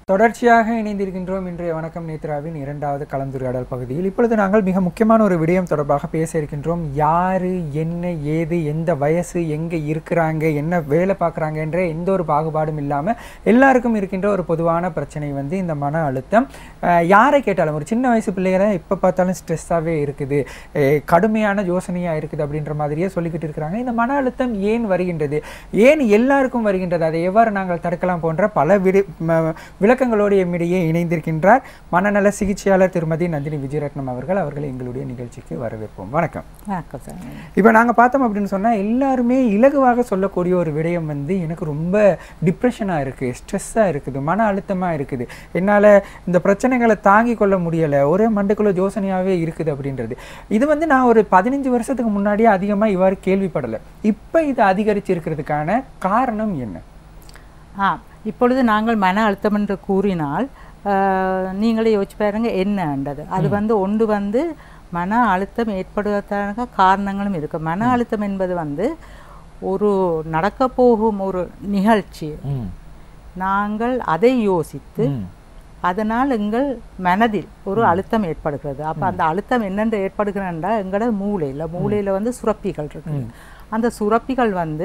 தொடர்ச்சியாக இணைந்திருக்கின்றோம் இன்றைய வணக்கம் நேத்ராவின் இரண்டாவது கலந்துரையாடல் பகுதியில் இப்பொழுது நாங்கள் மிக முக்கியமான ஒரு விடயம் தொடர்பாக பேச இருக்கின்றோம் யாரு என்ன ஏது எந்த வயசு எங்க இருக்கிறாங்க என்ன வேலை பார்க்குறாங்க என்ற எந்த ஒரு பாகுபாடும் இல்லாம எல்லாருக்கும் இருக்கின்ற ஒரு பொதுவான பிரச்சனை வந்து இந்த மன அழுத்தம் அஹ், யாரை கேட்டாலும் ஒரு சின்ன வயசு பிள்ளைகளை எப்போ பார்த்தாலும் ஸ்ட்ரெஸ்ஸாகவே இருக்குது அஹ், கடுமையான யோசனையா இருக்குது அப்படின்ற மாதிரியே சொல்லிக்கிட்டு இருக்கிறாங்க இந்த மன அழுத்தம் ஏன் வருகின்றது ஏன் எல்லாருக்கும் வருகின்றது அதை எவ்வாறு நாங்கள் தடுக்கலாம் போன்ற பல விடு ம- விளக்கங்களோடு எம்மிடையே இணைந்திருக்கின்றார் மனநல சிகிச்சையாளர் திருமதி நந்தினி விஜயரத்னம் அவர்கள் அவர்களை எங்களுடைய நிகழ்ச்சிக்கு வரவேற்போம் வணக்கம் வணக்கம் சார் இப்போ நாங்கள் பார்த்தோம் அப்படின்னு சொன்னால் எல்லாருமே இலகுவாக சொல்லக்கூடிய ஒரு விடயம் வந்து எனக்கு ரொம்ப டிப்ரெஷனாக இருக்குது ஸ்ட்ரெஸ்ஸாக இருக்குது மன அழுத்தமாக இருக்குது என்னால் இந்த பிரச்சனைகளை தாங்கி கொள்ள முடியலை ஒரே மண்டைக்குள்ள யோசனையாகவே இருக்குது அப்படின்றது இது வந்து நான் ஒரு பதினஞ்சு வருஷத்துக்கு முன்னாடியே அதிகமாக இவ்வாறு கேள்விப்படலை இப்போ இது அதிகரிச்சிருக்கிறதுக்கான காரணம் என்ன ஆ இப்பொழுது நாங்கள் மன அழுத்தம் என்று கூறினால் ஆஹ், நீங்களே யோசிச்சு பாருங்க என்னன்றது அது வந்து ஒன்று வந்து மன அழுத்தம் ஏற்படுவதற்கான காரணங்களும் இருக்கு மன அழுத்தம் என்பது வந்து ஒரு நடக்க போகும் ஒரு நிகழ்ச்சி நாங்கள் அதை யோசித்து அதனால் எங்கள் மனதில் ஒரு அழுத்தம் ஏற்படுகிறது அப்போ அந்த அழுத்தம் என்னென்று ஏற்படுகிறேன்டா எங்களோட மூளையில் மூளையில் வந்து சுரப்பிகள் இருக்கு அந்த சுரப்பிகள் வந்து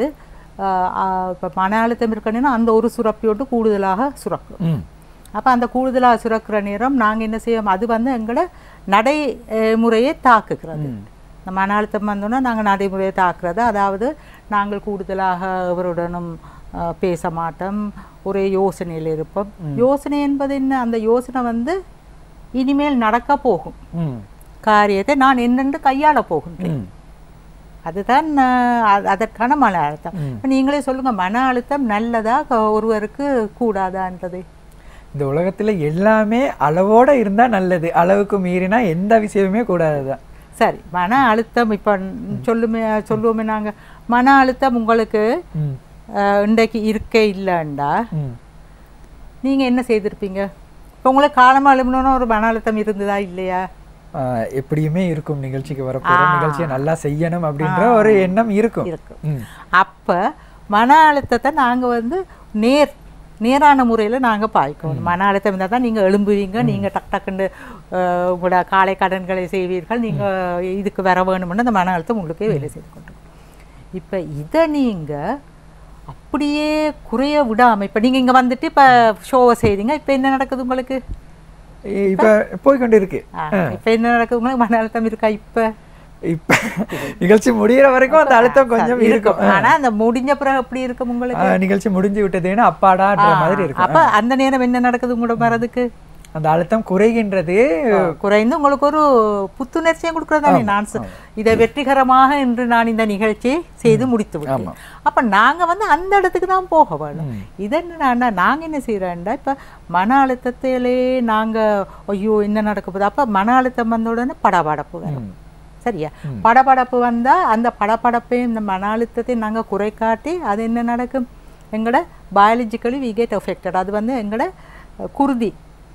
இப்போ மன அழுத்தம் இருக்கணும்னா அந்த ஒரு சுரப்பியோட்டு கூடுதலாக சுரக்கும் ம் அப்போ அந்த கூடுதலாக சுரக்கிற நேரம் நாங்கள் என்ன செய்வோம் அது வந்து எங்களோட நடைமுறையை தாக்குகிறது இந்த மன அழுத்தம் வந்தோன்னா நாங்கள் நடைமுறையை தாக்குறது அதாவது நாங்கள் கூடுதலாக எவருடனும் அஹ், பேச மாட்டோம் ஒரே யோசனையில் இருப்போம் யோசனை என்பது என்ன அந்த யோசனை வந்து இனிமேல் நடக்க போகும் ம் காரியத்தை நான் என்னென்று கையாள போகின்றேன் ம் அதுதான் அஹ், அ- அதற்கான மன அழுத்தம் இப்ப நீங்களே சொல்லுங்க மன அழுத்தம் நல்லதா க- ஒருவருக்கு கூடாதான்றது இந்த உலகத்துல எல்லாமே அளவோட இருந்தா நல்லது அளவுக்கு மீறினா எந்த விஷயமுமே கூடாதுதான் சரி மன அழுத்தம் இப்போ சொல்லுமே சொல்லுவோமே நாங்க மன அழுத்தம் உங்களுக்கு ம் அஹ், இன்றைக்கு இருக்க இல்லைண்டா ம் நீங்க என்ன செய்திருப்பீங்க இப்போ உங்களுக்கு காலமா எழுமணும்னு ஒரு மன அழுத்தம் இருந்ததா இல்லையா ஆஹ் எப்படியுமே இருக்கும் நிகழ்ச்சிக்கு வரப்போற நிகழ்ச்சியை நல்லா செய்யணும் அப்படின்ற ஒரு எண்ணம் இருக்கும் இருக்கும் ம். அப்ப மன அழுத்தத்தை நாங்க வந்து நேர் நேரான முறையில நாங்க பாய்க்கணும் மன அழுத்தம் இருந்தால் தான் நீங்க எழும்புவீங்க நீங்க டக் டக்குன்னு அஹ், உங்களோட காலை கடன்களை செய்வீர்கள் நீங்க இதுக்கு வர வேணும்னு அந்த மன அழுத்தம் உங்களுக்கே வேலை செய்து கொண்டு இப்ப இதை நீங்க அப்படியே குறைய விடாம இப்ப நீங்க இங்க வந்துட்டு இப்ப ஷோவை செய்றீங்க இப்ப என்ன நடக்குது உங்களுக்கு இ- இப்ப போய்க்கொண்டு இருக்கு ஆ, இப்ப என்ன நடக்குது உங்களுக்கு மன அழுத்தம் இருக்கா இப்ப இப்ப நிகழ்ச்சி முடியிற வரைக்கும் அந்த அழுத்தம் கொஞ்சம் இருக்கும் ஆனா அந்த முடிஞ்ச பிறகு எப்படி இருக்கும் உங்களுக்கு ஆஹ் நிகழ்ச்சி முடிஞ்சு விட்டதுன்னு அப்பாடான்ற மாதிரி இருக்கும் அப்ப அந்த நேரம் என்ன நடக்குது உங்களோட மனதுக்கு அந்த அழுத்தம் குறைகின்றது குறைந்து உங்களுக்கு ஒரு புத்துணர்ச்சியும் கொடுக்கறதானே நான் சொ- இதை வெற்றிகரமாக இன்று நான் இந்த நிகழ்ச்சியை செய்து முடித்து விட்டேன் அப்ப நாங்க வந்து அந்த இடத்துக்கு தான் போக வேணும் இது என்னன்னா நாங்க என்ன செய்யறோம்டா இப்ப மன அழுத்தத்திலே நாங்க ஐயோ என்ன நடக்க போகுது அப்ப மன அழுத்தம் வந்த உடனே படபடப்பு வரும் சரியா படபடப்பு வந்தா அந்த படபடப்பையும் இந்த மன அழுத்தத்தையும் நாங்க குறைக்காட்டி அது என்ன நடக்கும் எங்களோட பயாலஜிக்கலி வி கெட் அஃபெக்டட் அது வந்து எங்களோட அஹ், குருதி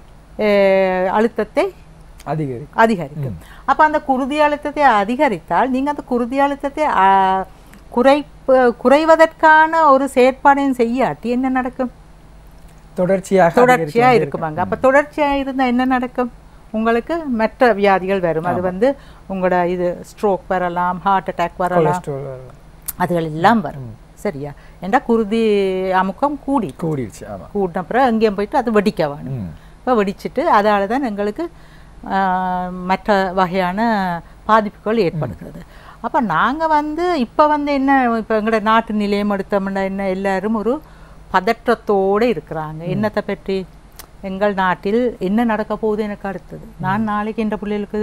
அஹ், அழுத்தத்தை அதிகரிக்கும் அதிகரிக்கும் அப்ப அந்த குருதி அழுத்தத்தை அதிகரித்தால் நீங்க அந்த குருதி அழுத்தத்தை அஹ், குறைப்பு குறைவதற்கான ஒரு செயற்பாடையும் செய்யாட்டி என்ன நடக்கும் தொடர்ச்சியாக தொடர்ச்சியா இருக்குமாங்க அப்ப தொடர்ச்சியா இருந்தா என்ன நடக்கும் உங்களுக்கு மற்ற வியாதிகள் வரும் அது வந்து உங்களோட இது ஸ்ட்ரோக் வரலாம் ஹார்ட் அட்டாக் வரலாம் கொலஸ்ட்ரால் வரலாம். அதுகள் எல்லாம் வரும் சரியா ஏண்டா குருதி அமுக்கம் கூடி கூடிடுச்சு ஆமா கூட்டின அப்புறம் எங்கேயும் போயிட்டு அது வெடிக்க வேணும் ம். இப்போ வெடிச்சிட்டு அதால தான் எங்களுக்கு ஆஹ், மற்ற வகையான பாதிப்புகள் ஏற்படுகிறது அப்போ நாங்கள் வந்து இப்போ வந்து என்ன இப்போ எங்களோட நாட்டு நிலையம் எடுத்தோம்னா என்ன எல்லாரும் ஒரு பதற்றத்தோடு இருக்கிறாங்க என்னத்தை பற்றி எங்கள் நாட்டில் என்ன நடக்க போகுது எனக்கு அடுத்தது நான் நாளைக்கு என்ற பிள்ளைகளுக்கு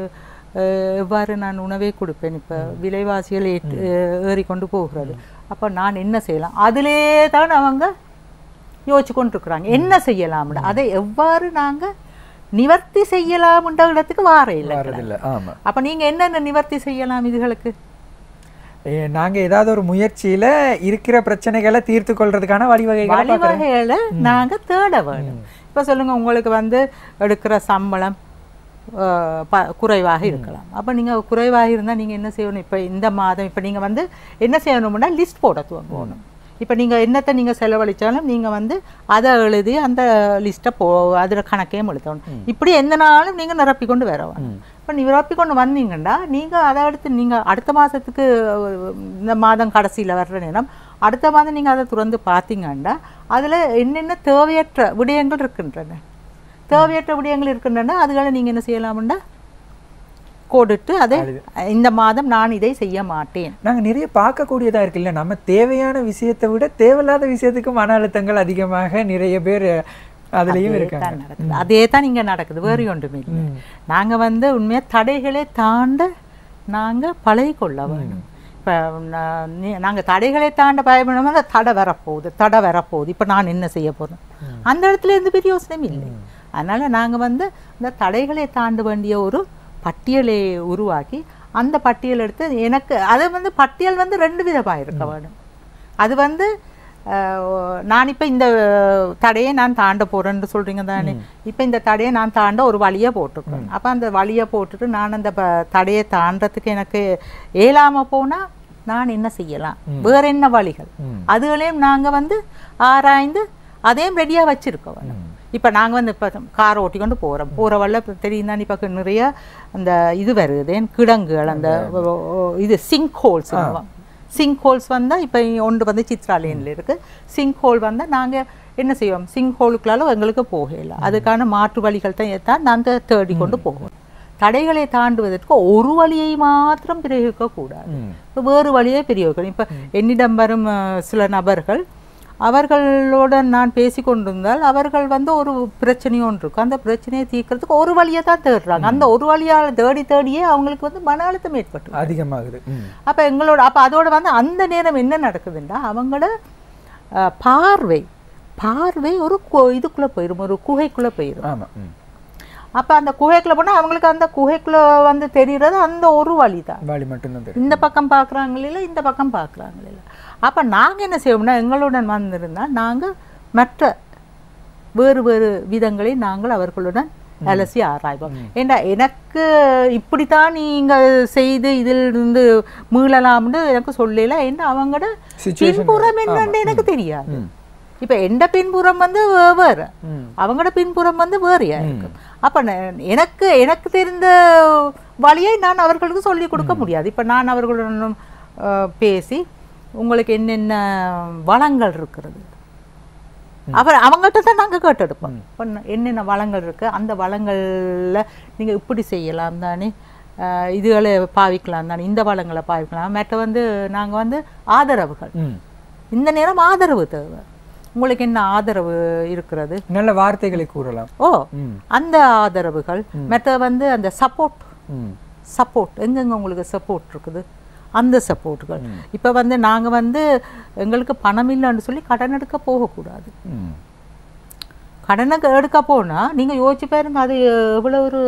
அஹ், எவ்வாறு நான் உணவே கொடுப்பேன் இப்போ விலைவாசிகள் ஏற்று ஏறிக்கொண்டு போகிறது அப்போ நான் என்ன செய்யலாம் அதிலே தான் அவங்க யோசிச்சு கொண்டிருக்கிறாங்க என்ன செய்யலாம்னு அதை எவ்வாறு நாங்க நிவர்த்தி செய்யலாம்ன்ற இடத்துக்கு வார இல்லை வரதில்லை ஆமா அப்ப நீங்க என்னென்ன நிவர்த்தி செய்யலாம் இதுகளுக்கு ஏ, நாங்க ஏதாவது ஒரு முயற்சியில இருக்கிற பிரச்சனைகளை தீர்த்து கொள்றதுக்கான வழிவகைகளை பார்க்கறோம். வழிவகைகளை நாங்க தேட வேணும் இப்ப சொல்லுங்க உங்களுக்கு வந்து எடுக்கிற சம்பளம் அஹ், ப- குறைவாக இருக்கலாம் அப்ப நீங்க குறைவாக இருந்தா நீங்க என்ன செய்யணும் இப்ப இந்த மாதம் இப்ப நீங்க வந்து என்ன செய்யணும்னா லிஸ்ட் போட துவங்கணும் இப்போ நீங்கள் என்னத்தை நீங்கள் செலவழிச்சாலும் நீங்கள் வந்து அதை எழுதி அந்த லிஸ்ட்டை போ அதில் கணக்கையும் எழுதணும் இப்படி எந்த நாளும் நீங்கள் நிரப்பி கொண்டு வரணும் இப்போ நிரப்பி கொண்டு வந்தீங்கன்னா நீங்கள் அதை அடுத்து நீங்கள் அடுத்த மாதத்துக்கு இந்த மாதம் கடைசியில் வர்ற நேரம் அடுத்த மாதம் நீங்கள் அதை துறந்து பார்த்தீங்கன்னா அதில் என்னென்ன தேவையற்ற விடயங்கள் இருக்கின்றன தேவையற்ற விடயங்கள் இருக்கின்றன அதுகளை நீங்கள் என்ன செய்யலாம்னா கோடிட்டு அதை இந்த மாதம் நான் இதை செய்ய மாட்டேன் நாங்க நிறைய பார்க்கக்கூடியதா இருக்கு இல்ல நம்ம தேவையான விஷயத்தை விட தேவையில்லாத விஷயத்துக்கு மன அழுத்தங்கள் அதிகமாக நிறைய பேர் அதுலயும் இருக்காங்க தான் நடக்குது அதே தான் இங்க நடக்குது வேறு ஒன்றுமே இல்லை நாங்க வந்து உண்மையா தடைகளை தாண்ட நாங்க பழகி கொள்ள வேணும் இப்போ நாங்க தடைகளை தாண்ட பயப்படணும் அந்த தடை வரப்போகுது தடை வரப்போகுது இப்போ நான் என்ன செய்ய போறேன் அந்த இடத்துல எந்த பெரிய யோசனையும் இல்லை அதனால நாங்க வந்து இந்த தடைகளை தாண்ட வேண்டிய ஒரு பட்டியலை உருவாக்கி அந்த பட்டியல் எடுத்து எனக்கு அது வந்து பட்டியல் வந்து ரெண்டு விதமாக இருக்க வேணும் அது வந்து அஹ், நான் இப்போ இந்த தடையை நான் தாண்ட போறேன்னு சொல்றீங்க தானே இப்போ இந்த தடையை நான் தாண்ட ஒரு வழியை போட்டுக்கிறேன் அப்போ அந்த வழியை போட்டுட்டு நான் அந்த ப- தடையை தாண்டறதுக்கு எனக்கு இயலாம போனா நான் என்ன செய்யலாம் வேற என்ன வழிகள் அதுகளையும் நாங்க வந்து ஆராய்ந்து அதையும் ரெடியா வச்சிருக்க வேணும் இப்போ நாங்க வந்து இப்போ கார் ஓட்டி கொண்டு போறோம் போற வழில இப்ப தெரியும் தான் இப்போ நிறைய அந்த இது வருது கிடங்குகள் அந்த ஓ- ஓ- இது சிங்க் ஹோல்ஸ் சிங்க் ஹோல்ஸ் வந்தால் இப்போ ஒன்று வந்து சித்ரா லேனில் இருக்குது சிங்க் ஹோல் வந்தால் நாங்கள் என்ன செய்வோம் சிங்க் ஹோலுக்குள்ளால எங்களுக்கு போகல அதுக்கான மாற்று வழிகள் தான் தான் நாங்கள் தேடி கொண்டு போவோம் தடைகளை தாண்டுவதற்கு ஒரு வழியை மாத்திரம் பிரயோகிக்கக்கூடாது இப்போ வேறு வழியை பிரயோகிக்கணும் இப்போ என்னிடம் வரும் அஹ், சில நபர்கள் அவர்களோட நான் பேசி கொண்டிருந்தால் அவர்கள் வந்து ஒரு பிரச்சனை ஒன்று இருக்கும் அந்த பிரச்சனையை தீர்க்கறதுக்கு ஒரு வழியை தான் தேடுறாங்க அந்த ஒரு வழியால் தேடி தேடியே அவங்களுக்கு வந்து மன அழுத்தம் ஏற்பட்டு அதிகமாகுது ம். அப்போ எங்களோட அப்போ அதோட வந்து அந்த நேரம் என்ன நடக்குதுன்னா அவங்களோட அஹ், பார்வை பார்வை ஒரு கு- இதுக்குள்ள போயிடும் ஒரு குகைக்குள்ள போயிடும் ஆமா ம். அப்போ அந்த குகைக்குள்ள போனா அவங்களுக்கு அந்த குகைக்குள்ள வந்து தெரிகிறது அந்த ஒரு வழி தான் வாலி மட்டும்தான் தெரியும் இந்த பக்கம் பார்க்குறாங்க இல்லை இந்த பக்கம் பார்க்குறாங்க இல்லை அப்போ நாங்கள் என்ன செய்வோம்னா எங்களுடன் வந்திருந்தால் நாங்கள் மற்ற வேறு வேறு விதங்களை நாங்கள் அவர்களுடன் அலசி ஆராய்வோம் ஏண்டா எனக்கு இப்படித்தான் நீங்கள் செய்து இதில் இருந்து மீளலாம்னு எனக்கு சொல்லல ஏன்னா அவங்களோட Situation பின்புறம் என்னன்னு எனக்கு தெரியாது இப்போ எந்த பின்புறம் வந்து வே- வேறு ம். அவங்களோட பின்புறம் வந்து வேறையா இருக்கும் அப்ப நான் எனக்கு எனக்கு தெரிந்த வழியை நான் அவர்களுக்கு சொல்லி கொடுக்க முடியாது இப்ப நான் அவர்களுடன் அஹ், பேசி உங்களுக்கு என்னென்ன வளங்கள் இருக்கிறது அவர் அவங்கள்ட்ட தான் நாங்கள் கேட்டெடுப்போம் இப்போ என்னென்ன வளங்கள் இருக்கு அந்த வளங்கள்ல நீங்க இப்படி செய்யலாம் தானே அஹ், இதுகளை பாவிக்கலாம் தானே இந்த வளங்களை பாவிக்கலாம் மற்ற வந்து நாங்க வந்து ஆதரவுகள் ம். இந்த நேரம் ஆதரவு தேவை உங்களுக்கு என்ன ஆதரவு இருக்கிறது நல்ல வார்த்தைகளை கூறலாம் ஓ ம். அந்த ஆதரவுகள் மற்ற வந்து அந்த சப்போர்ட் ம். சப்போர்ட் எங்கெங்க உங்களுக்கு சப்போர்ட் இருக்குது அந்த சப்போர்ட்டுகள் இப்போ வந்து நாங்க வந்து எங்களுக்கு பணம் இல்லைன்னு சொல்லி கடன் எடுக்க போகக்கூடாது ம். கடனுக்கு எடுக்க போனா நீங்க யோசிச்சு பாருங்க அது எவ்வளவு ஒரு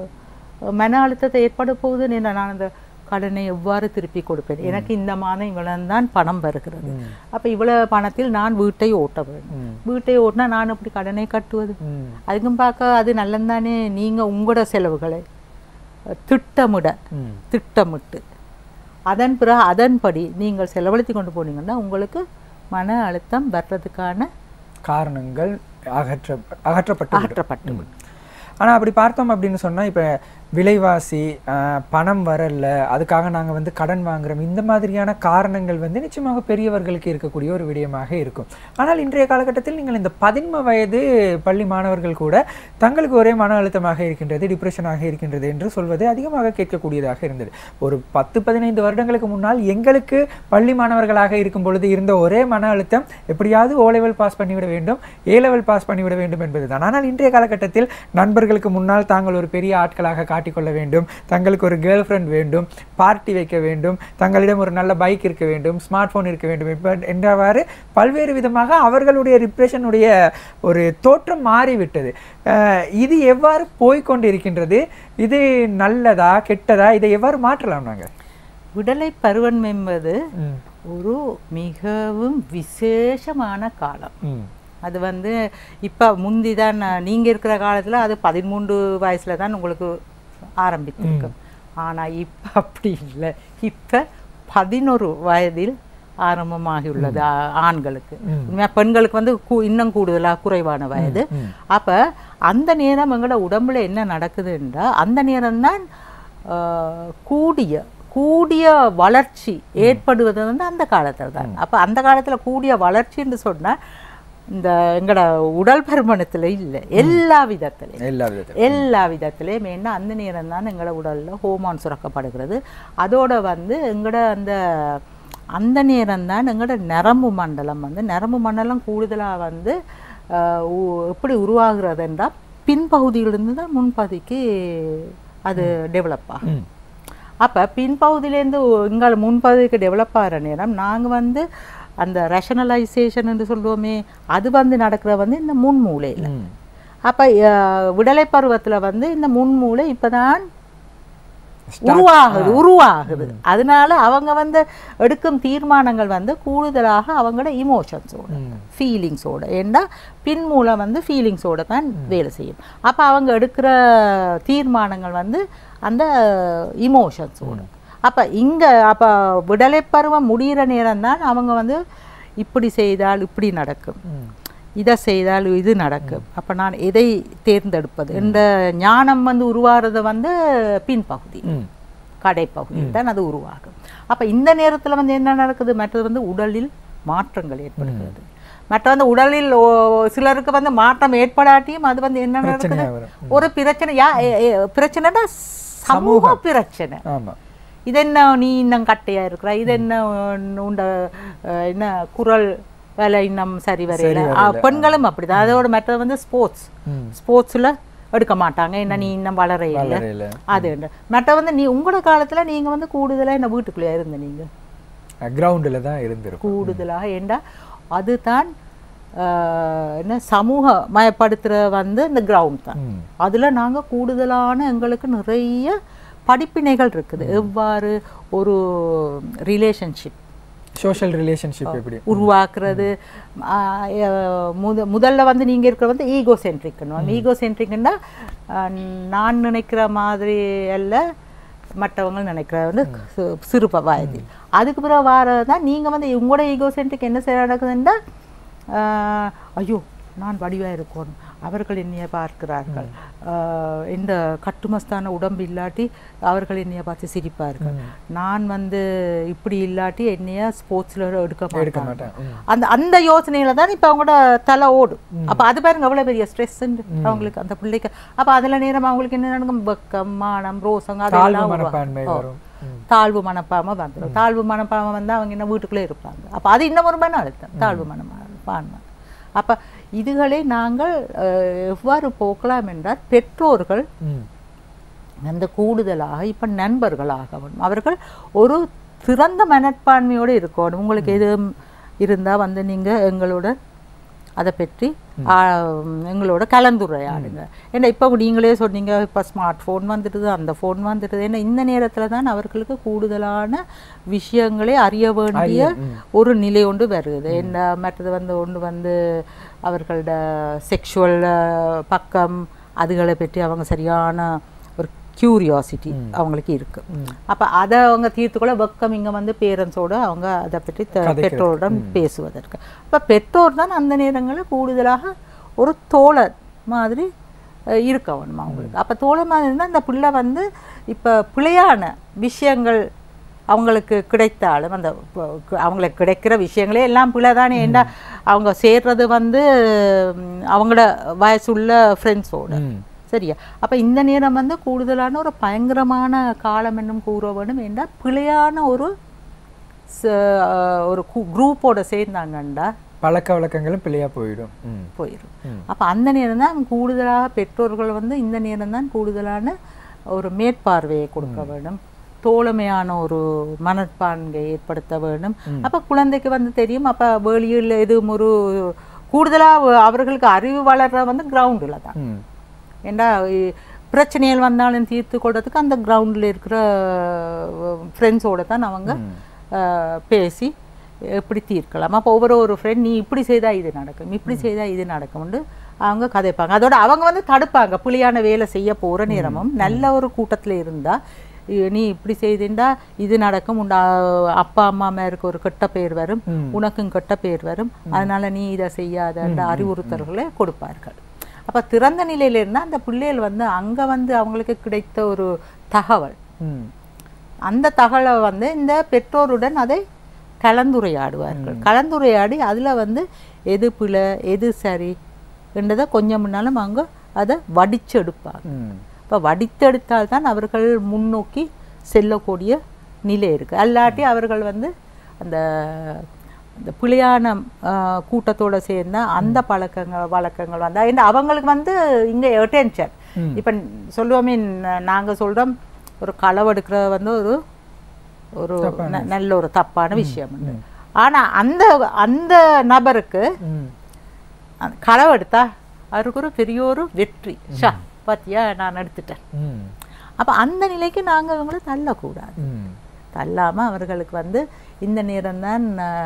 மன அழுத்தத்தை ஏற்பட போகுதுன்னு என்ன நான் அந்த கடனை எவ்வாறு திருப்பி கொடுப்பேன் எனக்கு இந்த மாதம் இவ்வளவு தான் பணம் வருகிறது அப்ப இவ்வளவு பணத்தில் நான் வீட்டை ஓட்ட வேண்டும் வீட்டை ஓட்டினா நான் எப்படி கடனை கட்டுவது ம். அதுக்கும் பார்க்க அது நல்லந்தானே நீங்க உங்களோட செலவுகளை அஹ், திட்டமிட ம். திட்டமிட்டு அதன் பிறகு அதன்படி நீங்கள் செலவழித்து கொண்டு போனீங்கன்னா உங்களுக்கு மன அழுத்தம் வர்றதுக்கான காரணங்கள் அகற்ற அகற்றப்பட்டு விடும். அகற்றப்பட்டு ஆனா அப்படி பார்த்தோம் அப்படின்னு சொன்னா இப்ப விலைவாசி ஆஹ், பணம் வரல அதுக்காக நாங்க வந்து கடன் வாங்குறோம் இந்த மாதிரியான காரணங்கள் வந்து நிச்சயமாக பெரியவர்களுக்கு இருக்கக்கூடிய ஒரு விடயமாக இருக்கும் ஆனால் இன்றைய காலகட்டத்தில் நீங்கள் இந்த பதின்ம வயது பள்ளி மாணவர்கள் கூட தங்களுக்கு ஒரே மன அழுத்தமாக இருக்கின்றது டிப்ரெஷனாக இருக்கின்றது என்று சொல்வது அதிகமாக கேட்கக்கூடியதாக இருந்தது ஒரு பத்து பதினைந்து வருடங்களுக்கு முன்னால் எங்களுக்கு பள்ளி மாணவர்களாக இருக்கும் பொழுது இருந்த ஒரே மன அழுத்தம் எப்படியாவது ஓ லெவல் பாஸ் பண்ணிவிட வேண்டும் ஏ லெவல் பாஸ் பண்ணிவிட வேண்டும் என்பதுதான் ஆனால் இன்றைய காலகட்டத்தில் நண்பர்களுக்கு முன்னால் தாங்கள் ஒரு பெரிய ஆட்களாக காட்டிக்கொள்ள வேண்டும் தங்களுக்கு ஒரு கேர்ள் ஃப்ரெண்ட் வேண்டும் பார்ட்டி வைக்க வேண்டும் தங்களிடம் ஒரு நல்ல பைக் இருக்க வேண்டும் ஸ்மார்ட் போன் இருக்க வேண்டும் இப்ப என்றவாறு பல்வேறு விதமாக அவர்களுடைய ரிப்ரெஷனுடைய ஒரு தோற்றம் மாறிவிட்டது அஹ் இது எவ்வாறு போய்க்கொண்டு இருக்கின்றது இது நல்லதா கெட்டதா இதை எவ்வாறு மாற்றலாம் நாங்க விடலை பருவம் என்பது ம். ஒரு மிகவும் விசேஷமான காலம் ம். அது வந்து இப்போ முந்தி தான் நீங்கள் இருக்கிற காலத்தில் அது பதிமூன்று வயசில் தான் உங்களுக்கு ஆரம்பித்திருக்கும் ஆனால் இப்போ அப்படி இல்லை இப்போ பதினொரு வயதில் ஆரம்பமாகியுள்ளது ஆ- ஆண்களுக்கு உண்மையா பெண்களுக்கு வந்து கூ- இன்னும் கூடுதலாக குறைவான வயது அப்ப அந்த நேரம் எங்களோட உடம்புல என்ன நடக்குதுன்றா அந்த நேரம்தான் ஆஹ், கூடிய கூடிய வளர்ச்சி ஏற்படுவது வந்து அந்த காலத்துல தான் அப்ப அந்த காலத்துல கூடிய வளர்ச்சின்னு சொன்னா இந்த எங்களோட உடல் பருமனத்துல இல்லை எல்லா விதத்துலையும் எல்லா விதத்திலும் எல்லா விதத்திலையும் ஏன்னா அந்த நேரம் தான் எங்களோட உடல்ல ஹோமான் சுரக்கப்படுகிறது அதோட வந்து எங்களோட அந்த அந்த நேரம் தான் எங்களோட நரம்பு மண்டலம் வந்து நரம்பு மண்டலம் கூடுதலா வந்து ஆஹ், உ- எப்படி உருவாகிறதுன்றா பின்பகுதியிலிருந்து தான் முன்பகுதிக்கு அது டெவலப் ஆகும் ம். அப்போ பின்பகுதியிலேருந்து எங்கள் முன்பகுதிக்கு டெவலப் ஆகிற நேரம் நாங்கள் வந்து அந்த ரேஷனலைசேஷன் என்று சொல்லுவோமே அது வந்து நடக்கிற வந்து இந்த முன் மூளையில் ம். அப்போ விடலை பருவத்தில் வந்து இந்த முன்மூளை இப்பதான் உருவாகுது உருவாகுது அதனால அவங்க வந்து எடுக்கும் தீர்மானங்கள் வந்து கூடுதலாக அவங்களோட இமோஷன்ஸோட ம். ஃபீலிங்ஸோட ஏன்னா பின்மூலம் வந்து ஃபீலிங்ஸோட தான் வேலை செய்யும் அப்போ அவங்க எடுக்கிற தீர்மானங்கள் வந்து அந்த இமோஷன்ஸோட அப்போ இங்கே அப்போ விடலை பருவம் முடிகிற நேரம் தான் அவங்க வந்து இப்படி செய்தால் இப்படி நடக்கும் ம். இதை செய்தால் இது நடக்கும் அப்போ நான் எதை தேர்ந்தெடுப்பது இந்த ஞானம் வந்து உருவாகிறது வந்து பின்பகுதி ம். கடைப்பகுதியில் தான் அது உருவாகும் அப்போ இந்த நேரத்தில் வந்து என்ன நடக்குது மற்றது வந்து உடலில் மாற்றங்கள் ஏற்படுகிறது மற்ற வந்து உடலில் ஓ- சிலருக்கு வந்து மாற்றம் ஏற்படாட்டியும் அது வந்து என்ன நடக்குது பிரச்சனையா வரும் ஒரு பிரச்சனை யா ஏ- ஏ- பிரச்சனைனா சமூக பிரச்சனை ஆமா இது என்ன நீ இன்னும் கட்டையா இருக்கிற இது என்ன உன் உண்ட அஹ், என்ன குரல் வேலை இன்னும் சரி வரையில ஆ, பெண்களும் அப்படிதான் அதோட மற்றது வந்து ஸ்போர்ட்ஸ் ம். ஸ்போர்ட்ஸ்ல எடுக்க மாட்டாங்க என்ன நீ இன்னும் வளர இல்லை வளரையில அது உண்டு. மற்ற வந்து நீ உங்களோட காலத்துல நீங்க வந்து கூடுதலா என்ன வீட்டுக்குள்ளே இருந்த நீங்க கிரவுண்டில் தான் இருந்திருக்கும் கூடுதலாக ஏண்டா அதுதான் ஆஹ், என்ன சமூக மயப்படுத்துற வந்து இந்த கிரவுண்ட் தான் ம். அதுல நாங்க கூடுதலான எங்களுக்கு நிறைய படிப்பினைகள் இருக்குது எவ்வாறு ஒரு ரிலேஷன்ஷிப் சோஷியல் ரிலேஷன்ஷிப் எப்படி உருவாக்குறது ஆஹ் அஹ் முத முதல்ல வந்து நீங்க இருக்கிற வந்து ஈகோ சென்ட்ரிக்னு ஈகோ சென்ட்ரிக்னா நான் நினைக்கிற மாதிரி அல்ல மற்றவங்க நினைக்கிற வந்து சி- சிறு வயது அதுக்கு பிறகு வாரதான் நீங்க வந்து உங்களோட ஈகோ சென்ட்ரிக் என்ன செய்ய நடக்குதுன்னா ஆஹ் ஐயோ நான் வடிவா இருக்கணும் அவர்கள் என்னைய பார்க்கிறார்கள் ஆஹ் இந்த கட்டுமஸ்தான உடம்பு இல்லாட்டி அவர்கள் என்னைய பார்த்து சிரிப்பார்கள் நான் வந்து இப்படி இல்லாட்டி என்னைய ஸ்போர்ட்ஸ்ல எடுக்க எடுக்க மாட்டாங்க மாட்டேன் ம். அந்த அந்த யோசனையில தான் இப்போ அவங்களோட தலை ஓடும் அப்ப அது பாருங்க அவ்வளவு பெரிய ஸ்ட்ரெஸ் அவங்களுக்கு அந்த பிள்ளைக்கு அப்ப அதுல நேரம் அவங்களுக்கு என்ன நடக்கும் வெக்கம் மானம் ரோசம் தாழ்வு அதெல்லாம் மனப்பான்மை உருவாகும். வரும் ம். தாழ்வு மனப்பான்மை வந்துடும் தாழ்வு மனப்பான்மை வந்து அவங்க என்ன வீட்டுக்குள்ளே இருப்பாங்க அப்ப அது இன்னும் ஒரு மன அழுத்தம் தாழ்வு மனப்பான்மை அப்ப இதுகளை நாங்கள் அஹ், எவ்வாறு போக்கலாம் என்றால் பெற்றோர்கள் ம். அந்த கூடுதலாக இப்ப நண்பர்களாக வேண்டும் அவர்கள் ஒரு திறந்த மனப்பான்மையோடு இருக்கணும் உங்களுக்கு எது இருந்தா வந்து நீங்க எங்களோட அதை பற்றி ஆ, எங்களோட கலந்துரையாடுங்க ஏன்னா இப்போ நீங்களே சொன்னீங்க இப்போ ஸ்மார்ட் ஃபோன் வந்துடுது அந்த ஃபோன் வந்துடுது ஏன்னா இந்த நேரத்தில் தான் அவர்களுக்கு கூடுதலான விஷயங்களை அறிய வேண்டிய ஒரு நிலை ஒன்று வருது என்ன மற்றது வந்து ஒன்று வந்து அவர்களோட செக்ஷுவல் பக்கம் அதுகளை பற்றி அவங்க சரியான ஒரு கியூரியாசிட்டி அவங்களுக்கு இருக்கு அப்ப அதை அவங்க தீர்த்துக்கொள்ள வெக்கம் இங்க வந்து பேரண்ட்ஸோட அவங்க அதை பற்றி த- பெற்றோரிடம் பேசுவதற்கு அப்ப பெற்றோர் தான் அந்த நேரங்களில் கூடுதலாக ஒரு தோழர் மாதிரி அஹ், இருக்க வேணும் அவங்களுக்கு அப்ப தோழர் மாதிரி இருந்தால் அந்த பிள்ளை வந்து இப்ப பிழையான விஷயங்கள் அவங்களுக்கு கிடைத்தாலும் அந்த ப- கு- அவங்களுக்கு கிடைக்கிற விஷயங்களே எல்லாம் பிள்ளை தானே ஏன்னா அவங்க சேர்றது வந்து ம், அவங்களோட வயசுள்ள ஃப்ரெண்ட்ஸோட ம். சரியா அப்ப இந்த நேரம் வந்து கூடுதலான ஒரு பயங்கரமான காலம் என்னும் கூற வேண்டும் என்றால் பிழையான ஒரு ச- ஒரு குரூப்போட சேர்ந்தாங்கண்டா பழக்க வழக்கங்களும் பிள்ளையா போயிடும் ம். போயிடும் ம். அப்ப அந்த நேரம் தான் கூடுதலாக பெற்றோர்கள் வந்து இந்த நேரம் தான் கூடுதலான ஒரு மேற்பார்வையை கொடுக்க வேண்டும் தோழமையான ஒரு மனப்பான்மை ஏற்படுத்த வேண்டும் அப்ப குழந்தைக்கு வந்து தெரியும் அப்ப வெளியில் எதுவும் ஒரு கூடுதலா அவர்களுக்கு அறிவு வளர்ற வந்து கிரவுண்டில் தான் ம். ஏண்டா இ- பிரச்சனைகள் வந்தாலும் தீர்த்து கொள்றதுக்கு அந்த கிரவுண்டில் இருக்கிற ஃப்ரெண்ட்ஸோட தான் அவங்க அஹ், பேசி எப்படி தீர்க்கலாம் அப்போ ஒவ்வொரு ஒரு ஃப்ரெண்ட் நீ இப்படி செய்தா இது நடக்கும் இப்படி செய்தா இது நடக்கும்னு அவங்க கதைப்பாங்க அதோட அவங்க வந்து தடுப்பாங்க புலியான வேலை செய்ய போற நேரமும் நல்ல ஒரு கூட்டத்துல இருந்தா இ- நீ இப்படி செய்திருந்தா இது நடக்கும் உண்டா அப்பா அம்மா மேருக்கு ஒரு கெட்ட பேர் வரும் உனக்கும் கெட்ட பேர் வரும் அதனால நீ இதை செய்யாத அறிவுறுத்தல்களை கொடுப்பார்கள் அப்ப திறந்த நிலையில இருந்தா அந்த பிள்ளைகள் வந்து அங்க வந்து அவங்களுக்கு கிடைத்த ஒரு தகவல் ம் அந்த தகவலை வந்து இந்த பெற்றோருடன் அதை கலந்துரையாடுவார்கள் கலந்துரையாடி அதுல வந்து எது பிழை எது சரி என்றதை கொஞ்சம் முன்னாலும் அவங்க அதை வடிச்செடுப்பாங்க ம் இப்போ வடித்தெடுத்தால் தான் அவர்கள் முன்னோக்கி செல்லக்கூடிய நிலை இருக்கு அல்லாட்டி அவர்கள் வந்து அந்த அந்த பிழையான ஆஹ், கூட்டத்தோட சேர்ந்த அந்த பழக்கங்கள் வழக்கங்கள் வந்து ஏன்னா அவங்களுக்கு வந்து இங்கே அட்டென்ஷன் இப்போ சொல்லுவோமே ந- நாங்க சொல்றோம் ஒரு களவெடுக்கிற வந்து ஒரு ஒரு ந- நல்ல ஒரு தப்பான விஷயம் உண்டு. ஆனா அந்த அந்த நபருக்கு ம் அந்த களவெடுத்தா அவருக்கு ஒரு பெரிய ஒரு வெற்றி ஷா பாத்தியா நான் எடுத்துட்டேன் ம் அப்ப அந்த நிலைக்கு நாங்க இவங்களை தள்ளக்கூடாது ம் தள்ளாம அவர்களுக்கு வந்து இந்த நேரம்தான்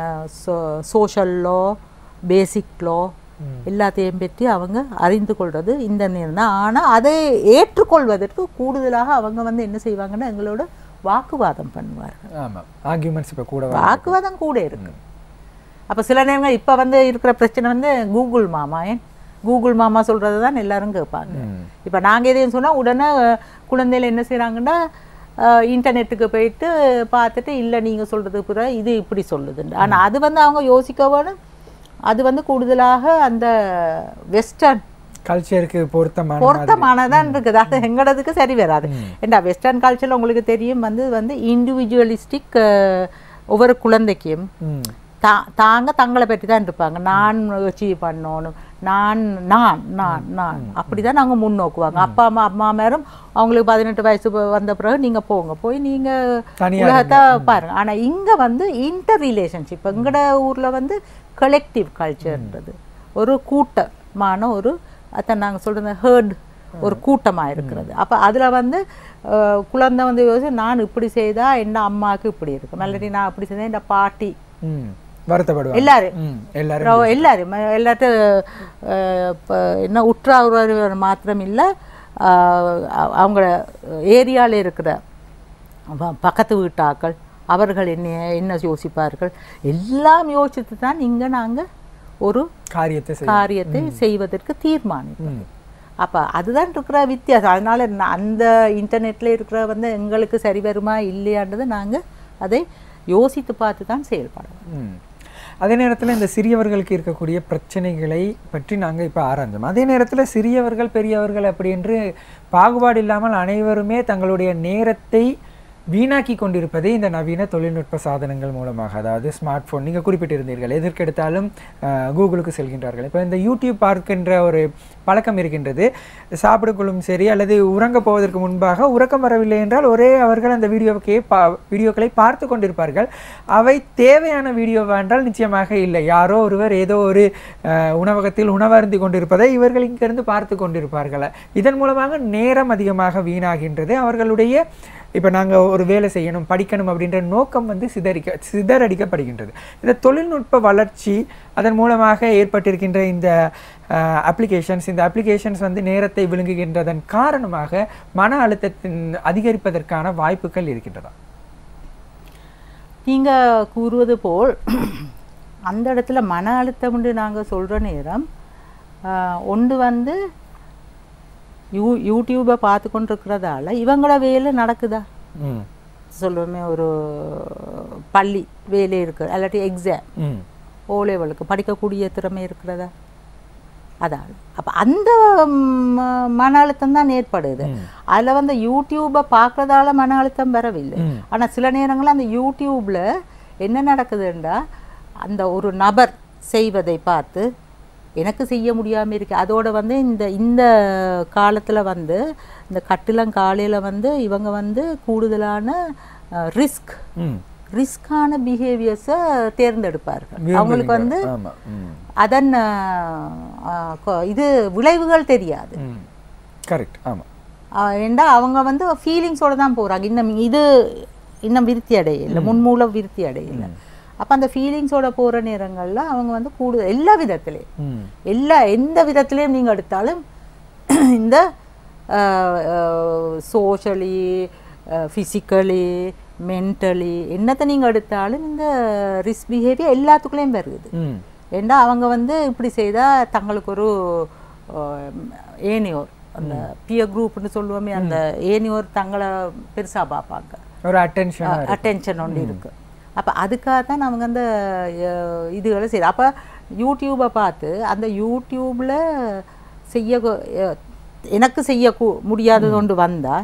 சோஷல் லோ பேசிக் லோ எல்லாத்தையும் பற்றி அவங்க அறிந்து கொள்வது இந்த நேரம் தான் ஆனால் அதை ஏற்றுக்கொள்வதற்கு கூடுதலாக அவங்க வந்து என்ன செய்வாங்கன்னா எங்களோட வாக்குவாதம் பண்ணுவார்கள் ஆமாம் ஆர்கியூமெண்ட்ஸ் இப்போ கூட வரும். வாக்குவாதம் கூட இருக்கு அப்ப சில நேரங்கள் இப்ப வந்து இருக்கிற பிரச்சனை வந்து கூகுள் மாமா ஏன் கூகுள் மாமா சொல்றது தான் எல்லாரும் கேட்பாங்க ம். இப்ப நாங்க எதையும் சொன்னா உடனே அஹ், குழந்தைகள் என்ன செய்றாங்கன்னா அஹ், இன்டர்நெட்டுக்கு போயிட்டு பார்த்துட்டு இல்ல நீங்க சொல்றது புற இது இப்படி சொல்லுதுன்னு ஆனா அது வந்து அவங்க யோசிக்க வேணும் அது வந்து கூடுதலாக அந்த வெஸ்டர்ன் கல்ச்சருக்கு பொருத்தமான மாதிரி. பொருத்தமானதான் இருக்குது அது எங்களதுக்கு சரி வராது ஏண்டா வெஸ்டர்ன் கல்ச்சர்ல உங்களுக்கு தெரியும் வந்து வந்து இண்டிவிஜுவலிஸ்டிக் ஒவ்வொரு குழந்தைக்கும் ம் தா தாங்க தங்களை பற்றி தான் இருப்பாங்க நான் அச்சீவ் பண்ணணும் நான் நான் நான் நான் அப்படிதான் நாங்க முன்னோக்குவாங்க அப்பா அம்மா அம்மா மேரும் அவங்களுக்கு பதினெட்டு வயசு ப- வந்த பிறகு நீங்க போங்க போய் நீங்க தனியா உலகத்தை பாருங்க ஆனா இங்க வந்து இன்டர் ரிலேஷன்ஷிப் எங்கட ஊர்ல வந்து கலெக்டிவ் கல்ச்சர்ன்றது ஒரு கூட்டமான ஒரு அதான் நாங்க சொல்றது ஹேர்ட் ஒரு கூட்டமா இருக்கிறது அப்ப அதுல வந்து அஹ், குழந்தை வந்து யோசி நான் இப்படி செய்தா என்ன அம்மாவுக்கு இப்படி இருக்கும் இல்லாட்டி நான் அப்படி செய்தா இந்த பாட்டி ம் வருத்தப்படுவாங்க எல்லாரும் ம் எல்லாரும் ரோ- எல்லாரும் எல்லாத்த இப்போ என்ன உற்றார் மாத்திரம் இல்லை அவங்கள ஏரியாவில் இருக்கிற ப- பக்கத்து வீட்டாக்கள் அவர்கள் என்ன என்ன யோசிப்பார்கள் எல்லாம் யோசித்து தான் இங்கே நாங்கள் ஒரு காரியத்தை செய்ய காரியத்தை செய்வதற்கு தீர்மானிப்போம் அப்ப அதுதான் இருக்கிற வித்தியாசம் அதனால ந- அந்த இன்டர்நெட்ல இருக்கிற வந்து எங்களுக்கு சரி வருமா இல்லையான்றது நாங்க அதை யோசித்து பார்த்து தான் செயல்படணும் ம். அதே நேரத்தில் இந்த சிறியவர்களுக்கு இருக்கக்கூடிய பிரச்சனைகளை பற்றி நாங்கள் இப்போ ஆராய்ஞ்சோம் அதே நேரத்தில் சிறியவர்கள் பெரியவர்கள் அப்படி என்று பாகுபாடு இல்லாமல் அனைவருமே தங்களுடைய நேரத்தை வீணாக்கி கொண்டிருப்பதே இந்த நவீன தொழில்நுட்ப சாதனங்கள் மூலமாக அதாவது ஸ்மார்ட் ஃபோன் நீங்கள் குறிப்பிட்டிருந்தீர்கள் எதற்கெடுத்தாலும் அஹ், கூகுளுக்கு செல்கின்றார்கள் இப்போ இந்த யூடியூப் பார்க்கின்ற ஒரு பழக்கம் இருக்கின்றது சாப்பிடக்குள்ளும் சரி அல்லது உறங்க போவதற்கு முன்பாக உறக்கம் வரவில்லை என்றால் ஒரே அவர்கள் அந்த வீடியோக்கே பா வீடியோக்களை பார்த்து கொண்டிருப்பார்கள் அவை தேவையான வீடியோவா என்றால் நிச்சயமாக இல்லை யாரோ ஒருவர் ஏதோ ஒரு அஹ், உணவகத்தில் உணவருந்தி கொண்டிருப்பதை இவர்கள் இங்கிருந்து பார்த்து கொண்டிருப்பார்கள் இதன் மூலமாக நேரம் அதிகமாக வீணாகின்றது அவர்களுடைய இப்போ நாங்கள் ஒரு வேலை செய்யணும் படிக்கணும் அப்படின்ற நோக்கம் வந்து சிதறிக்க சிதறடிக்கப்படுகின்றது இந்த தொழில்நுட்ப வளர்ச்சி அதன் மூலமாக ஏற்பட்டிருக்கின்ற இந்த அப்ளிகேஷன்ஸ் இந்த அப்ளிகேஷன்ஸ் வந்து நேரத்தை விழுங்குகின்றதன் காரணமாக மன அழுத்தத்தின் அதிகரிப்பதற்கான வாய்ப்புகள் இருக்கின்றதா நீங்க கூறுவது போல் அந்த இடத்துல மன அழுத்தம்னு நாங்க சொல்ற நேரம் ஆஹ், ஒன்று வந்து யூ யூடியூப்பை பார்த்து கொண்டிருக்கிறதால இவங்களோட வேலை நடக்குதா ம் சொல்லுவோமே ஒரு பள்ளி வேலை இருக்கு இல்லாட்டி எக்ஸாம் ம் ஓ லெவலுக்கு படிக்கக்கூடிய திறமை இருக்கிறதா அதால் அப்போ அந்த ம், மன அழுத்தம் தான் ஏற்படுது அதில் வந்து யூடியூப்பை பார்க்கறதால மன அழுத்தம் வரவில்லை ம். ஆனா சில நேரங்களில் அந்த யூடியூப்ல என்ன நடக்குதுன்றா அந்த ஒரு நபர் செய்வதை பார்த்து எனக்கு செய்ய முடியாம இருக்கு அதோட வந்து இந்த இந்த காலத்துல வந்து இந்த கட்டிலங்காலையில வந்து இவங்க வந்து கூடுதலான ரிஸ்க் ம் ரிஸ்கான பிஹேவியர்ஸை தேர்ந்தெடுப்பார்கள் அவங்களுக்கு வந்து ஆமாம் ம் அதன் அஹ், அஹ், கொ- இது விளைவுகள் தெரியாது ம் கரெக்ட் ஆமாம் அஹ், ஏண்டா அவங்க வந்து ஃபீலிங்ஸோட தான் போறாங்க இன்னும் இது இன்னும் விருத்தி அடையல முன்மூலம் விருத்தி அடையல அப்ப அந்த ஃபீலிங்ஸோட போற நேரங்கள்ல அவங்க வந்து கூடுதல் எல்லா விதத்திலையும் ம் எல்லா எந்த விதத்திலையும் நீங்க எடுத்தாலும் இந்த சோஷலி ஃபிசிக்கலி மென்டலி என்னத்தை நீங்கள் எடுத்தாலும் இந்த ரிஸ்க் பிஹேவியர் எல்லாத்துக்குள்ளேயும் வருது ம் ஏண்டா அவங்க வந்து இப்படி செய்தால் தங்களுக்கு ஒரு அஹ், ஏனியோர் அந்த பியர் குரூப்னு சொல்லுவோமே அந்த ஏனியோர் தங்களை பெருசாக பார்ப்பாங்க ஒரு அட்டென்ஷன் அட்டென்ஷன் ஒன்று இருக்கு அப்போ அதுக்காக தான் அவங்க அந்த அஹ், இதுகளை செய்யுது அப்போ யூடியூப்பை பார்த்து அந்த யூடியூப்பில் செய்ய கொ- அஹ், எனக்கு செய்ய கு- முடியாதது ஒன்று வந்தா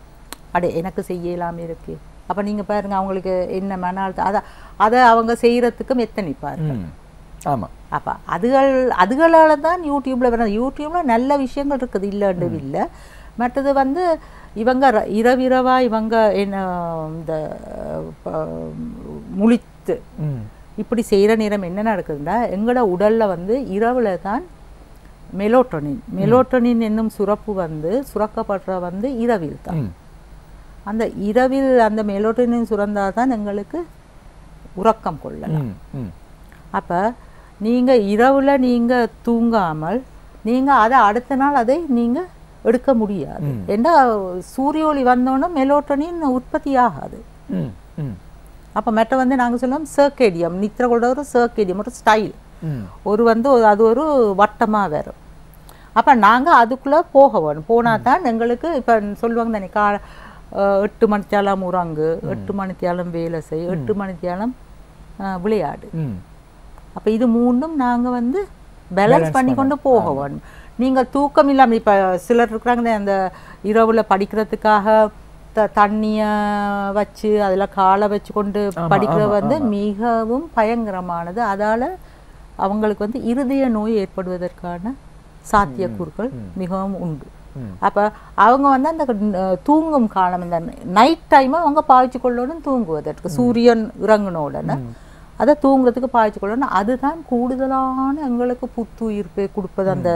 அடே எனக்கு செய்யலாமே இருக்கு அப்போ நீங்கள் பாருங்க அவங்களுக்கு என்ன மன அழுத்தம் அதை அதை அவங்க செய்கிறதுக்கும் எத்தனைப்பாரு ம் ஆமா அப்போ அதுகள் அதுகளால தான் யூடியூப்ல வர யூடியூப்ல நல்ல விஷயங்கள் இருக்குது இல்லைன்னு இல்லை மற்றது வந்து இவங்க ர- இரவிரவா இவங்க என்ன இந்த ப- முழித்து ம் இப்படி செய்கிற நேரம் என்ன நடக்குதுன்னா எங்களோட உடல்ல வந்து இரவுல தான் மெலோட்டோனின் மெலோட்டோனின் என்னும் சுரப்பு வந்து சுரக்கப்படுற வந்து இரவில் தான் ம் அந்த இரவில் அந்த மெலோட்டோனின் சுரந்தாதான் தான் எங்களுக்கு உறக்கம் கொள்ளலாம் ம் ம் அப்போ நீங்கள் இரவில் நீங்கள் தூங்காமல் நீங்கள் அதை அடுத்த நாள் அதை நீங்கள் எடுக்க முடியாது ஏன்னா சூரிய ஒளி வந்தோன்னே மெலோட்டனின் உற்பத்தி ஆகாது ம் ம் அப்போ மெட்ட வந்து நாங்கள் சொல்லுவோம் சர்க்கேடியம் நித்திரகோட ஒரு சர்க்கேடியம் ஒரு ஸ்டைல் ம் ஒரு வந்து ஒரு- அது ஒரு வட்டமாக வரும் அப்போ நாங்கள் அதுக்குள்ளே போக வேணும் போனால் தான் எங்களுக்கு இப்போ சொல்லுவாங்க தானே கா அஹ், எட்டு மணித்தியாலம் உறங்கு எட்டு மணித்தியாலம் வேலை செய் எட்டு மணித்தியாலம் அஹ், விளையாடு ம் அப்போ இது மூணும் நாங்கள் வந்து பேலன்ஸ் பண்ணி கொண்டு போக வேணும் நீங்கள் தூக்கம் இல்லாமல் இப்போ சிலர் இருக்கிறாங்களே அந்த இரவில் படிக்கிறதுக்காக த தண்ணியை வச்சு அதில் காலை வச்சு கொண்டு படிக்கிறது வந்து மிகவும் பயங்கரமானது அதால் அவங்களுக்கு வந்து இருதய நோய் ஏற்படுவதற்கான சாத்தியக்கூறுகள் மிகவும் உண்டு ம். அப்போ அவங்க வந்து அந்த அஹ், தூங்கும் காலம் இந்த நைட் டைமை அவங்க பாவிச்சு கொள்ளணும் தூங்குவதற்கு சூரியன் இறங்கின உடனே அதை தூங்குறதுக்கு பாய்ச்சி கொள்ளணும் அதுதான் கூடுதலான எங்களுக்கு புத்துயிர்ப்பை கொடுப்பது அந்த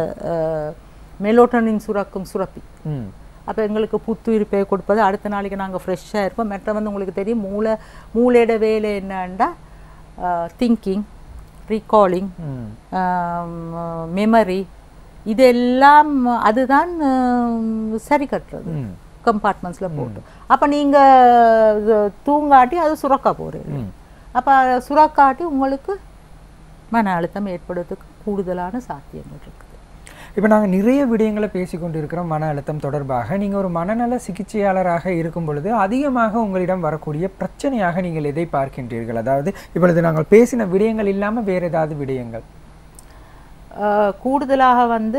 மெலோட்டனின் சுரக்கும் சுரப்பி ம் அப்போ எங்களுக்கு புத்துயிர்ப்பை கொடுப்பது அடுத்த நாளைக்கு நாங்கள் ஃப்ரெஷ்ஷாக இருப்போம் மற்ற வந்து உங்களுக்கு தெரியும் மூளை மூளையோட வேலை என்னன்னா திங்கிங் ரீகாலிங் ம் மெமரி இதெல்லாம் அதுதான் ஆஹ், சரி கட்டுறது ம் கம்பார்ட்மெண்ட்ஸில் போட்டு அப்போ நீங்கள் தூங்காட்டி அது சுரக்க போகிறீங்க ம் அப்போ சுரக்காட்டி உங்களுக்கு மன அழுத்தம் ஏற்படுறதுக்கு கூடுதலான சாத்தியங்கள் இருக்குது இப்போ நாங்கள் நிறைய விடயங்களை பேசிக்கொண்டு இருக்கிறோம் மன அழுத்தம் தொடர்பாக நீங்கள் ஒரு மனநல சிகிச்சையாளராக இருக்கும் பொழுது அதிகமாக உங்களிடம் வரக்கூடிய பிரச்சனையாக நீங்கள் எதை பார்க்கின்றீர்கள் அதாவது இப்பொழுது நாங்கள் பேசின விடயங்கள் இல்லாமல் வேறு ஏதாவது விடயங்கள் ஆஹ் கூடுதலாக வந்து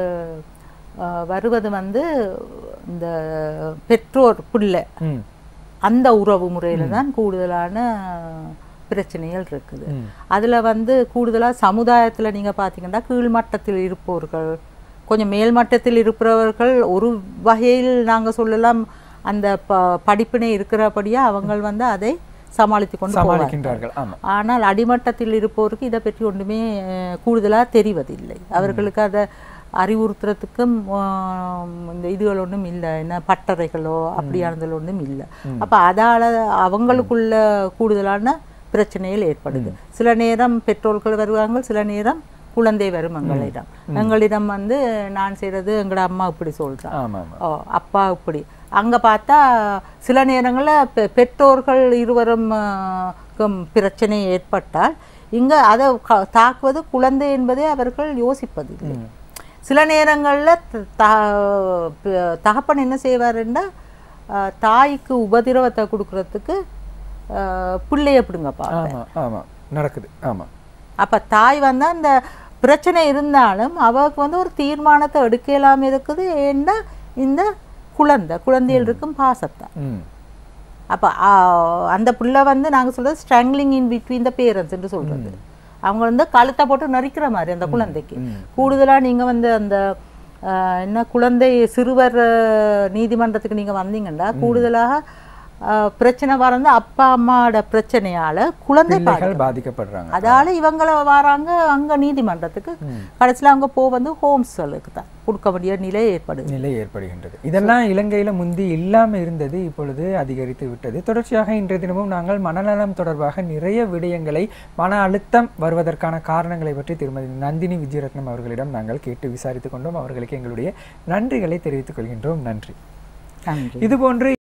ஆஹ் வருவது வந்து இந்த பெற்றோர் பிள்ளை ம் அந்த உறவு முறையில் தான் கூடுதலான பிரச்சனைகள் இருக்குது ம். அதில் வந்து கூடுதலாக சமுதாயத்தில் நீங்கள் பார்த்தீங்கன்னா கீழ்மட்டத்தில் இருப்பவர்கள் கொஞ்சம் மேல்மட்டத்தில் இருப்பவர்கள் ஒரு வகையில் நாங்கள் சொல்லலாம் அந்த ப படிப்பினை இருக்கிறபடியா அவங்க வந்து அதை சமாளித்து கொண்டு போவாங்க சமாளிக்கின்றார்கள் ஆமாம் ஆனால் அடிமட்டத்தில் இருப்பவருக்கு இதை பற்றி ஒன்றுமே கூடுதலாக தெரிவதில்லை அவர்களுக்கு அதை அறிவுறுத்துறதுக்கும் ஆம், இந்த இதுகள் ஒன்றும் இல்லை என்ன பட்டறைகளோ அப்படியானதுல ஒன்றும் இல்லை அப்போ அதால் அவங்களுக்குள்ள கூடுதலான பிரச்சனைகள் ஏற்படுது சில நேரம் பெற்றோர்கள் வருவாங்க சில நேரம் குழந்தை வரும் எங்களிடம் எங்களிடம் வந்து நான் செய்கிறது எங்களோட அம்மா இப்படி சொல்கிறான் ஆமாம் ஆமாம் ஓ அப்பா இப்படி அங்கே பார்த்தா சில நேரங்களில் பெ பெற்றோர்கள் இருவரும் ஆ, க்கும் பிரச்சனை ஏற்பட்டால் இங்கே அதை க- தாக்குவது குழந்தை என்பதை அவர்கள் யோசிப்பதில்லை சில நேரங்களில் தகப்பன் என்ன செய்வாருன்னா ஆ, தாய்க்கு உபதிரவத்தை கொடுக்கறதுக்கு ஆ, பிள்ளைய பிடுங்கப்பா ஆமாம் ஆமாம் நடக்குது ஆமாம் அப்ப தாய் வந்து அந்த பிரச்சனை இருந்தாலும் அவருக்கு வந்து ஒரு தீர்மானத்தை எடுக்கலாம இருக்குது ஏன்னா இந்த குழந்தை குழந்தையில் இருக்கும் பாசத்தை ம் அப்ப ஆ, அந்த புள்ள வந்து நாங்க சொல்றது ஸ்ட்ரங்கிளிங் இன் பிட்வீன் த பேரண்ட்ஸ் என்று சொல்றது அவங்க வந்து கழுத்தை போட்டு நரிக்கிற மாதிரி அந்த குழந்தைக்கு கூடுதலா நீங்க வந்து அந்த ஆ, என்ன குழந்தை சிறுவர் ஆ, நீதிமன்றத்துக்கு நீங்க வந்தீங்கன்னா கூடுதலாக ஆ, பிரச்சனை வரந்து அப்பா அம்மாவோட பிரச்சனையால குழந்தை பாதி பிள்ளைகள் பாதிக்கப்படுறாங்க அதால இவங்கள வராங்க அங்க நீதிமன்றத்துக்கு கடைசியில் அங்க போ வந்து ஹோம்ஸ்களுக்கு தான் கொடுக்க வேண்டிய நிலை ஏற்படுது நிலை ஏற்படுகின்றது இதெல்லாம் இலங்கையில முந்தி இல்லாம இருந்தது இப்பொழுது அதிகரித்து விட்டது தொடர்ச்சியாக இன்றைய தினமும் நாங்கள் மனநலம் தொடர்பாக நிறைய விடயங்களை மன அழுத்தம் வருவதற்கான காரணங்களை பற்றி திருமதி நந்தினி விஜயரத்னம் அவர்களிடம் நாங்கள் கேட்டு விசாரித்துக் கொண்டோம் அவர்களுக்கு எங்களுடைய நன்றிகளை தெரிவித்துக் கொள்கின்றோம் நன்றி நன்றி இதுபோன்று